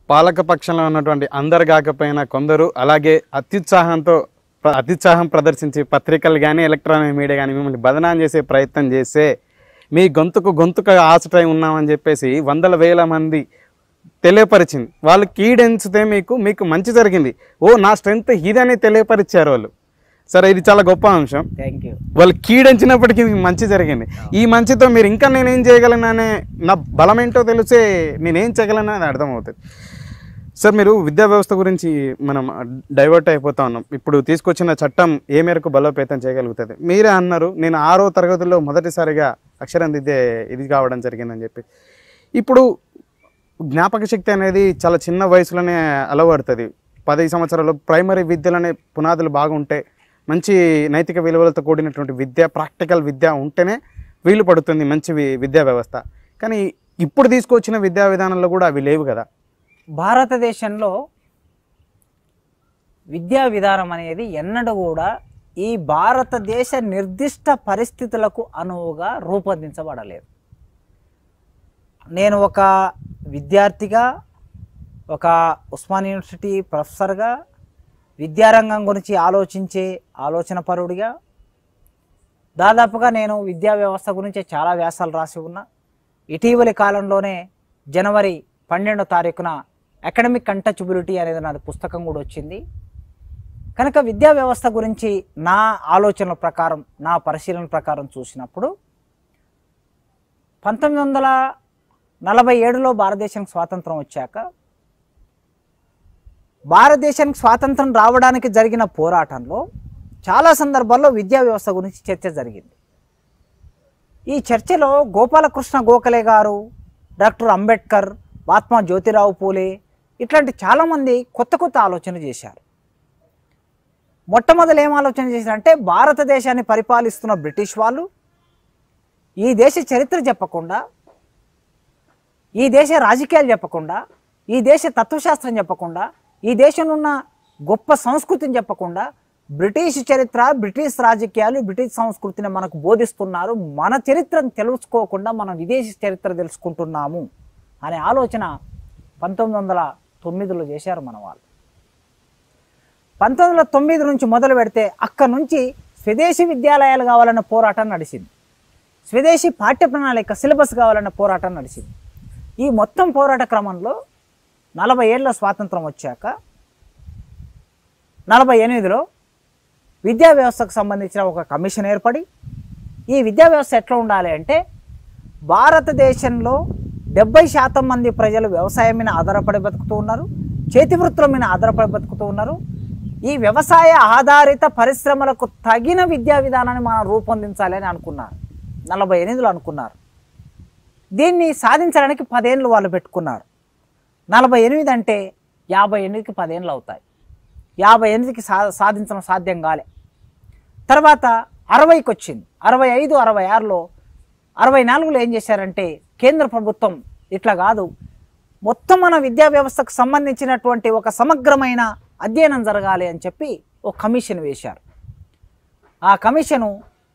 పాలక పక్షంలో ఉన్నటువంటి అందరు కాకపోయినా కొందరు అలాగే అత్యుత్సాహంతో ప్ర- అత్యుత్సాహం ప్రదర్శించి పత్రికలు కానీ ఎలక్ట్రానిక్ మీడియా కానీ మిమ్మల్ని బదనాం చేసే ప్రయత్నం చేస్తే మీ గొంతుకు గొంతుకు ఆసటై ఉన్నామని చెప్పేసి వందల వేల మంది తెలియపరిచింది వాళ్ళు కీడెంచితే మీకు మీకు మంచి జరిగింది ఓ నా స్ట్రెంగ్త్ ఇదని తెలియపరిచారు వాళ్ళు సరే ఇది చాలా గొప్ప అంశం థ్యాంక్ యూ వాళ్ళు కీడించినప్పటికీ మీకు మంచి జరిగింది ఈ మంచితో మీరు ఇంకా నేనేం చేయగలను అనే నా బలం ఏంటో తెలిసే నేనేం చేయగలను అని అర్థమవుతుంది సార్ మీరు విద్యా వ్యవస్థ గురించి మనం డైవర్ట్ అయిపోతా ఉన్నాం ఇప్పుడు తీసుకొచ్చిన చట్టం ఏ మేరకు బలోపేతం చేయగలుగుతుంది మీరే అన్నారు నేను ఆరో తరగతిలో మొదటిసారిగా అక్షరం దిద్దే ఇది కావడం జరిగిందని చెప్పి ఇప్పుడు జ్ఞాపక శక్తి అనేది చాలా చిన్న వయసులోనే అలవడుతుంది పది సంవత్సరాలు ప్రైమరీ విద్యలోనే పునాదులు బాగుంటే మంచి నైతిక విలువలతో కూడినటువంటి విద్య ప్రాక్టికల్ విద్య ఉంటేనే వీలు పడుతుంది మంచి వి- విద్యా వ్యవస్థ కానీ ఇప్పుడు తీసుకొచ్చిన విద్యా విధానంలో కూడా అవి లేవు కదా భారతదేశంలో విద్యా విధానం అనేది ఎన్నడూ కూడా ఈ భారతదేశ నిర్దిష్ట పరిస్థితులకు అనువుగా రూపొందించబడలేదు నేను ఒక విద్యార్థిగా ఒక ఉస్మాన్ యూనివర్సిటీ ప్రొఫెసర్గా విద్యారంగం గురించి ఆలోచించే ఆలోచన పరుడిగా దాదాపుగా నేను విద్యా వ్యవస్థ గురించి చాలా వ్యాసాలు రాసి ఉన్నా ఇటీవలి కాలంలోనే జనవరి పన్నెండో తారీఖున అకాడమిక్ కంటచబిలిటీ అనేది నాది పుస్తకం కూడా వచ్చింది కనుక విద్యా వ్యవస్థ గురించి నా ఆలోచనల ప్రకారం నా పరిశీలన ప్రకారం చూసినప్పుడు పంతొమ్మిది వందల నలభై ఏడులో భారతదేశానికి స్వాతంత్రం వచ్చాక భారతదేశానికి స్వాతంత్రం రావడానికి జరిగిన పోరాటంలో చాలా సందర్భాల్లో విద్యా వ్యవస్థ గురించి చర్చ జరిగింది ఈ చర్చలో గోపాలకృష్ణ గోఖలే గారు డాక్టర్ అంబేద్కర్ మహాత్మా జ్యోతిరావు పూలే ఇట్లాంటి చాలామంది కొత్త కొత్త ఆలోచన చేశారు మొట్టమొదలు ఏం ఆలోచన చేశారంటే భారతదేశాన్ని పరిపాలిస్తున్న బ్రిటిష్ వాళ్ళు ఈ దేశ చరిత్ర చెప్పకుండా ఈ దేశ రాజకీయాలు చెప్పకుండా ఈ దేశ తత్వశాస్త్రం చెప్పకుండా ఈ దేశంలో ఉన్న గొప్ప సంస్కృతిని చెప్పకుండా బ్రిటిష్ చరిత్ర బ్రిటిష్ రాజకీయాలు బ్రిటిష్ సంస్కృతిని మనకు బోధిస్తున్నారు మన చరిత్రను తెలుసుకోకుండా మనం విదేశీ చరిత్ర తెలుసుకుంటున్నాము అనే ఆలోచన పంతొమ్మిది వందల తొమ్మిదిలో చేశారు మన వాళ్ళు పంతొమ్మిది వందల తొమ్మిది నుంచి మొదలు పెడితే అక్కడ నుంచి స్వదేశీ విద్యాలయాలు కావాలన్న పోరాటం నడిచింది స్వదేశీ పాఠ్య ప్రణాళిక సిలబస్ కావాలన్న పోరాటం నడిచింది ఈ మొత్తం పోరాట క్రమంలో నలభై ఏళ్ళ స్వాతంత్రం వచ్చాక నలభై ఎనిమిదిలో విద్యా వ్యవస్థకు సంబంధించిన ఒక కమిషన్ ఏర్పడి ఈ విద్యా వ్యవస్థ ఎట్లా ఉండాలి అంటే భారతదేశంలో డెబ్బై శాతం మంది ప్రజలు వ్యవసాయం మీద ఆధారపడి బతుకుతూ ఉన్నారు చేతి వృత్తుల మీద ఆధారపడి బతుకుతూ ఉన్నారు ఈ వ్యవసాయ ఆధారిత పరిశ్రమలకు తగిన విద్యా విధానాన్ని మనం రూపొందించాలి అని అనుకున్నారు నలభై ఎనిమిదిలో అనుకున్నారు దీన్ని సాధించడానికి పదేళ్ళు వాళ్ళు పెట్టుకున్నారు నలభై ఎనిమిది అంటే యాభై ఎనిమిదికి పదేళ్ళు అవుతాయి యాభై ఎనిమిదికి సా సాధించడం సాధ్యం కాలే తర్వాత అరవైకి వచ్చింది అరవై ఐదు అరవై ఆరులో అరవై నాలుగులో ఏం చేశారంటే కేంద్ర ప్రభుత్వం ఇట్లా కాదు మొత్తం మన విద్యా వ్యవస్థకు సంబంధించినటువంటి ఒక సమగ్రమైన అధ్యయనం జరగాలి అని చెప్పి ఒక కమిషన్ వేశారు ఆ కమిషను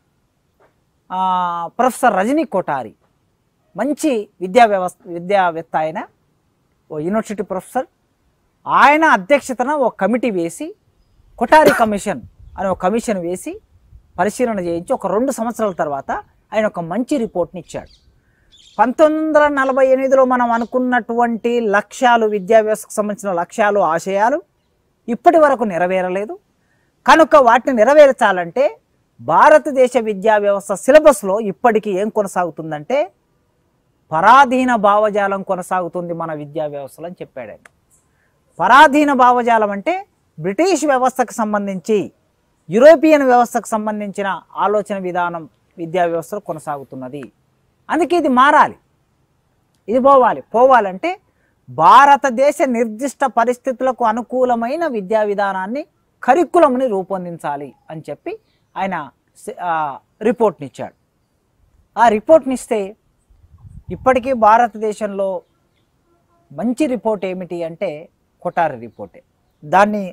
ఆ, ప్రొఫెసర్ రజనీ కోటారి మంచి విద్యా వ్యవస్థ విద్యావేత్త ఆయన ఓ యూనివర్సిటీ ప్రొఫెసర్ ఆయన అధ్యక్షతన ఒక కమిటీ వేసి కొటారి కమిషన్ అనే ఒక కమిషన్ వేసి పరిశీలన చేయించి ఒక రెండు సంవత్సరాల తర్వాత ఆయన ఒక మంచి రిపోర్ట్ని ఇచ్చాడు పంతొమ్మిది వందల నలభై ఎనిమిదిలో మనం అనుకున్నటువంటి లక్ష్యాలు విద్యా వ్యవస్థకు సంబంధించిన లక్ష్యాలు ఆశయాలు ఇప్పటి వరకు నెరవేరలేదు కనుక వాటిని నెరవేర్చాలంటే భారతదేశ విద్యా వ్యవస్థ సిలబస్లో ఇప్పటికీ ఏం కొనసాగుతుందంటే పరాధీన భావజాలం కొనసాగుతుంది మన విద్యా వ్యవస్థలో అని చెప్పాడు ఆయన పరాధీన భావజాలం అంటే బ్రిటిష్ వ్యవస్థకు సంబంధించి యూరోపియన్ వ్యవస్థకు సంబంధించిన ఆలోచన విధానం విద్యా వ్యవస్థలో కొనసాగుతున్నది అందుకే ఇది మారాలి ఇది పోవాలి పోవాలంటే భారతదేశ నిర్దిష్ట పరిస్థితులకు అనుకూలమైన విద్యా విధానాన్ని కరికులంని రూపొందించాలి అని చెప్పి ఆయన స- ఆ, రిపోర్ట్ని ఇచ్చాడు ఆ రిపోర్ట్ని ఇస్తే ఇప్పటికీ భారతదేశంలో మంచి రిపోర్ట్ ఏమిటి అంటే కొటారి రిపోర్టే దాన్ని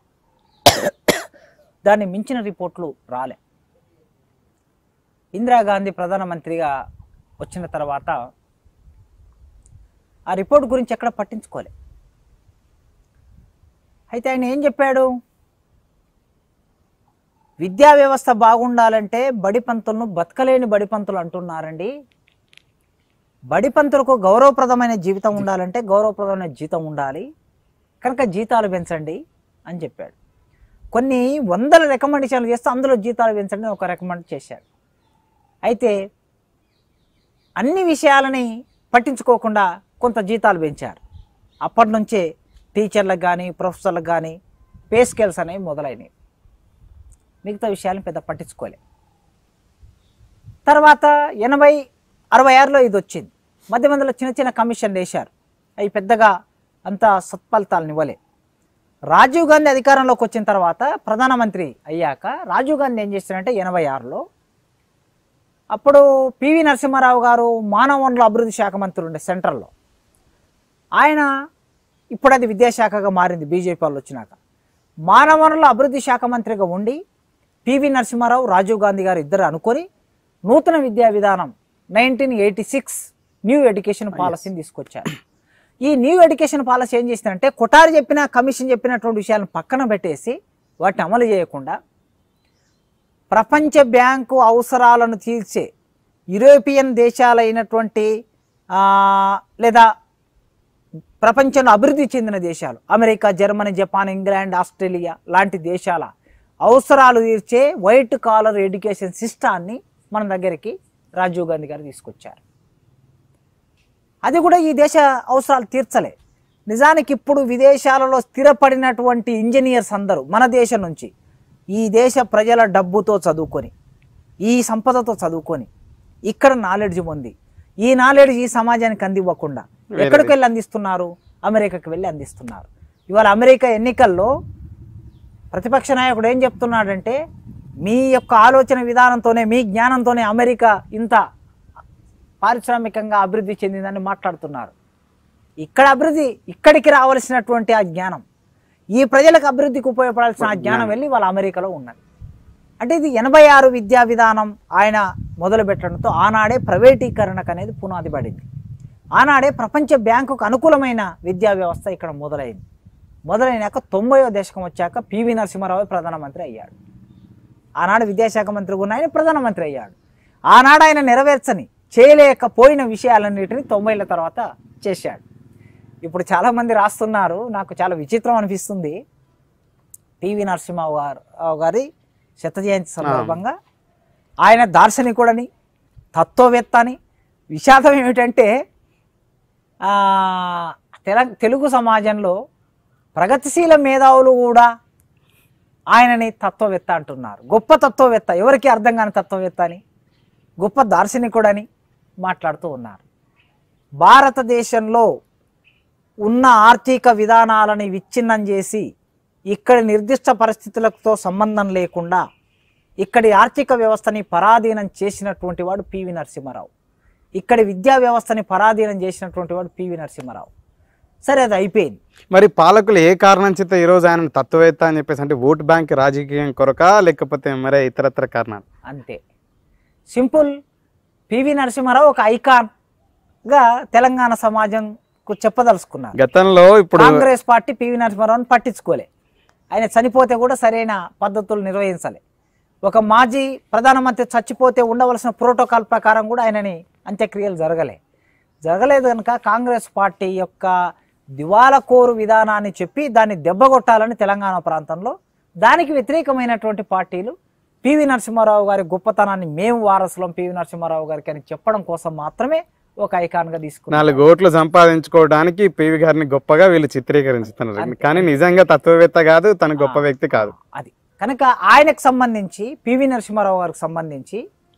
దాన్ని మించిన రిపోర్ట్లు రాలే ఇందిరాగాంధీ ప్రధానమంత్రిగా వచ్చిన తర్వాత ఆ రిపోర్ట్ గురించి ఎక్కడ పట్టించుకోలే అయితే ఆయన ఏం చెప్పాడు విద్యా వ్యవస్థ బాగుండాలంటే బడి పంతులను బతకలేని బడి పంతులు అంటున్నారండి బడి పంతులకు గౌరవప్రదమైన జీవితం ఉండాలంటే గౌరవప్రదమైన జీతం ఉండాలి కనుక జీతాలు పెంచండి అని చెప్పాడు కొన్ని వందల రికమెండేషన్లు చేస్తే అందులో జీతాలు పెంచండి అని ఒక రికమెండ్ చేశాడు అయితే అన్ని విషయాలని పట్టించుకోకుండా కొంత జీతాలు పెంచారు అప్పటి నుంచే టీచర్లకు కానీ ప్రొఫెసర్లకు కానీ పే స్కేల్స్ అనేవి మొదలైనవి మిగతా విషయాలను పెద్ద పట్టించుకోలే తర్వాత ఎనభై అరవై ఆరులో ఇది వచ్చింది మధ్య మధ్యలో చిన్న చిన్న కమిషన్లు వేశారు అవి పెద్దగా అంత సత్ఫలితాలను ఇవ్వలే రాజీవ్ గాంధీ అధికారంలోకి వచ్చిన తర్వాత ప్రధానమంత్రి అయ్యాక రాజీవ్ గాంధీ ఏం చేశారంటే ఎనభై ఆరులో అప్పుడు పివి నరసింహారావు గారు మానవ వనరుల అభివృద్ధి శాఖ మంత్రి ఉండే సెంట్రల్లో ఆయన ఇప్పుడు అది విద్యాశాఖగా మారింది బీజేపీ వాళ్ళు వచ్చినాక మానవ వనరుల అభివృద్ధి శాఖ మంత్రిగా ఉండి పివి నరసింహారావు రాజీవ్ గాంధీ గారు ఇద్దరు అనుకొని నూతన విద్యా విధానం nineteen eighty six new education పాలసీని తీసుకొచ్చారు ఈ న్యూ ఎడ్యుకేషన్ పాలసీ ఏం చేసిందంటే కొటారి చెప్పిన కమిషన్ చెప్పినటువంటి విషయాలను పక్కన పెట్టేసి వాటిని అమలు చేయకుండా ప్రపంచ బ్యాంకు అవసరాలను తీర్చే యూరోపియన్ దేశాలైనటువంటి ఆ, లేదా ప్రపంచంలో అభివృద్ధి చెందిన దేశాలు America Germany Japan England Australia లాంటి దేశాల అవసరాలు తీర్చే వైట్ కాలర్ ఎడ్యుకేషన్ సిస్టాన్ని మన దగ్గరికి రాజీవ్ గాంధీ గారు తీసుకొచ్చారు అది కూడా ఈ దేశ అవసరాలు తీర్చలే నిజానికి ఇప్పుడు విదేశాలలో స్థిరపడినటువంటి ఇంజనీర్స్ అందరూ మన దేశం నుంచి ఈ దేశ ప్రజల డబ్బుతో చదువుకొని ఈ సంపదతో చదువుకొని ఇక్కడ నాలెడ్జ్ పొంది ఈ నాలెడ్జ్ ఈ సమాజానికి అందివ్వకుండా ఎక్కడికి వెళ్ళి అందిస్తున్నారు అమెరికాకి వెళ్ళి అందిస్తున్నారు ఇవాళ అమెరికా ఎన్నికల్లో ప్రతిపక్ష నాయకుడు ఏం చెప్తున్నాడంటే మీ యొక్క ఆలోచన విధానంతోనే మీ జ్ఞానంతోనే అమెరికా ఇంత పారిశ్రామికంగా అభివృద్ధి చెందిందని మాట్లాడుతున్నారు ఇక్కడ అభివృద్ధి ఇక్కడికి రావాల్సినటువంటి ఆ జ్ఞానం ఈ ప్రజలకు అభివృద్ధికి ఉపయోగపడాల్సిన ఆ జ్ఞానం వెళ్ళి వాళ్ళ అమెరికాలో ఉన్నది అంటే ఇది ఎనభై ఆరు విద్యా విధానం ఆయన మొదలు పెట్టడంతో ఆనాడే ప్రైవేటీకరణకు అనేది పునాది పడింది ఆనాడే ప్రపంచ బ్యాంకుకు అనుకూలమైన విద్యా వ్యవస్థ ఇక్కడ మొదలైంది మొదలైనాక తొంభైవ దశకం వచ్చాక పివి నరసింహారావు ప్రధానమంత్రి అయ్యాడు ఆనాడు విద్యాశాఖ మంత్రి ఉన్న ఆయన ప్రధానమంత్రి అయ్యాడు ఆనాడు ఆయన నెరవేర్చని చేయలేకపోయిన విషయాలన్నిటిని తొంభైల తర్వాత చేశాడు ఇప్పుడు చాలామంది రాస్తున్నారు నాకు చాలా విచిత్రం అనిపిస్తుంది పివి నరసింహారావు గారు రావు గారి శత జయంతి సందర్భంగా ఆయన దార్శనికుడని తత్వవేత్త అని విషాదం ఏమిటంటే ఆ, తెల తెలుగు సమాజంలో ప్రగతిశీల మేధావులు కూడా ఆయనని తత్వవేత్త అంటున్నారు గొప్ప తత్వవేత్త ఎవరికి అర్థం కాని తత్వవేత్త అని గొప్ప దార్శనికుడని మాట్లాడుతూ ఉన్నారు భారతదేశంలో ఉన్న ఆర్థిక విధానాలని విచ్ఛిన్నం చేసి ఇక్కడి నిర్దిష్ట పరిస్థితులతో సంబంధం లేకుండా ఇక్కడి ఆర్థిక వ్యవస్థని పరాధీనం చేసినటువంటి వాడు పివి నరసింహారావు ఇక్కడి విద్యా వ్యవస్థని పరాధీనం చేసినటువంటి వాడు పివి నరసింహారావు సరే అది అయిపోయింది మరి పాలకులు ఏ కారణం చేత ఈరోజు ఆయన తత్వవేత్త అని చెప్పేసి అంటే ఓటు బ్యాంక్ రాజకీయం కొరక లేకపోతే మరే ఇతరత్ర కారణాలు అంతే సింపుల్ పివి నరసింహారావు ఒక ఐకాన్గా తెలంగాణ సమాజంకు చెప్పదలుచుకున్నారు గతంలో ఇప్పుడు కాంగ్రెస్ పార్టీ పివి నరసింహారావుని పట్టించుకోలే ఆయన చనిపోతే కూడా సరైన పద్ధతులు నిర్వహించాలి ఒక మాజీ ప్రధానమంత్రి చచ్చిపోతే ఉండవలసిన ప్రోటోకాల్ ప్రకారం కూడా ఆయనని అంత్యక్రియలు జరగలే జరగలేదు కనుక కాంగ్రెస్ పార్టీ యొక్క దివాలకోరు విధానాన్ని చెప్పి దాన్ని దెబ్బగొట్టాలని తెలంగాణ ప్రాంతంలో దానికి వ్యతిరేకమైనటువంటి పార్టీలు పివి నరసింహారావు గారి గొప్పతనాన్ని మేము వారసులం పివి నరసింహారావు గారికి అని చెప్పడం కోసం మాత్రమే ఒక ఐకాన్గా తీసుకున్నారు నాలుగు ఓట్లు సంపాదించుకోవడానికి పివి గారిని గొప్పగా వీళ్ళు చిత్రీకరించుతున్నారు కానీ నిజంగా తత్వవేత్త కాదు తన గొప్ప వ్యక్తి కాదు అది కనుక ఆయనకు సంబంధించి పివి నరసింహారావు గారికి సంబంధించి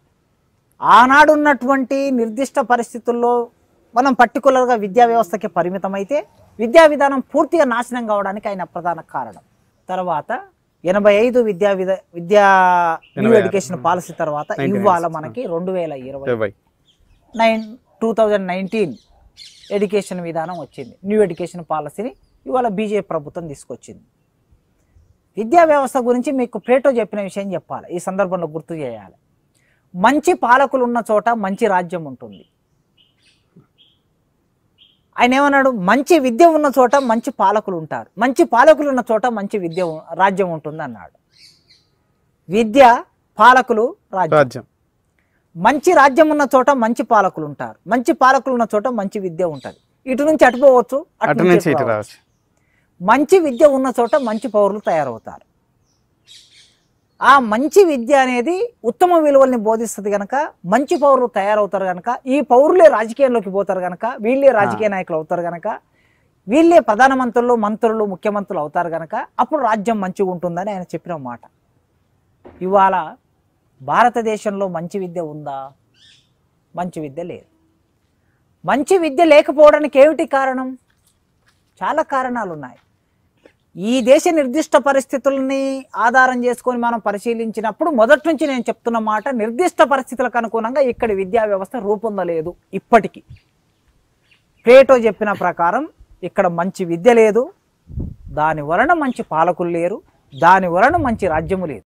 ఆనాడు ఉన్నటువంటి నిర్దిష్ట పరిస్థితుల్లో మనం పర్టికులర్గా విద్యా వ్యవస్థకి పరిమితమైతే విద్యా విధానం పూర్తిగా నాశనం కావడానికి ఆయన ప్రధాన కారణం తర్వాత ఎనభై ఐదు విద్యా విధ విద్యా న్యూ ఎడ్యుకేషన్ పాలసీ తర్వాత ఇవాళ మనకి రెండు వేల ఇరవై ఇరవై. Nine two thousand nineteen education విధానం వచ్చింది న్యూ ఎడ్యుకేషన్ పాలసీని ఇవాళ బీజేపీ ప్రభుత్వం తీసుకొచ్చింది విద్యా వ్యవస్థ గురించి మీకు ప్లేటో చెప్పిన విషయం చెప్పాలి ఈ సందర్భంలో గుర్తు చేయాలి మంచి పాలకులు ఉన్న చోట మంచి రాజ్యం ఉంటుంది ఆయన ఏమన్నాడు మంచి విద్య ఉన్న చోట మంచి పాలకులు ఉంటారు మంచి పాలకులు ఉన్న చోట మంచి విద్య ఉ- రాజ్యం ఉంటుంది అన్నాడు విద్య పాలకులు రాజ్యం రాజ్యం మంచి రాజ్యం ఉన్న చోట మంచి పాలకులు ఉంటారు మంచి పాలకులు ఉన్న చోట మంచి విద్య ఉంటుంది ఇటు నుంచి అటు పోవచ్చు అటు నుంచి ఇటు రావచ్చు. రావచ్చు మంచి విద్య ఉన్న చోట మంచి పౌరులు తయారవుతారు ఆ మంచి విద్య అనేది ఉత్తమ విలువల్ని బోధిస్తుంది కనుక మంచి పౌరులు తయారవుతారు కనుక ఈ పౌరులే రాజకీయంలోకి పోతారు కనుక వీళ్ళే రాజకీయ నాయకులు అవుతారు కనుక వీళ్ళే ప్రధానమంత్రులు మంత్రులు ముఖ్యమంత్రులు అవుతారు కనుక అప్పుడు రాజ్యం మంచిగా ఉంటుందని ఆయన చెప్పిన మాట ఇవాళ భారతదేశంలో మంచి విద్య ఉందా మంచి విద్య లేదు మంచి విద్య లేకపోవడానికి ఏమిటి కారణం చాలా కారణాలు ఉన్నాయి ఈ దేశ నిర్దిష్ట పరిస్థితుల్ని ఆధారం చేసుకొని మనం పరిశీలించినప్పుడు మొదటి నుంచి నేను చెప్తున్న మాట నిర్దిష్ట పరిస్థితులకు అనుగుణంగా ఇక్కడి విద్యా వ్యవస్థ రూపొందలేదు ఇప్పటికీ ప్లేటో చెప్పిన ప్రకారం ఇక్కడ మంచి విద్య లేదు దాని వలన మంచి పాలకులు లేరు దాని వలన మంచి రాజ్యము లేదు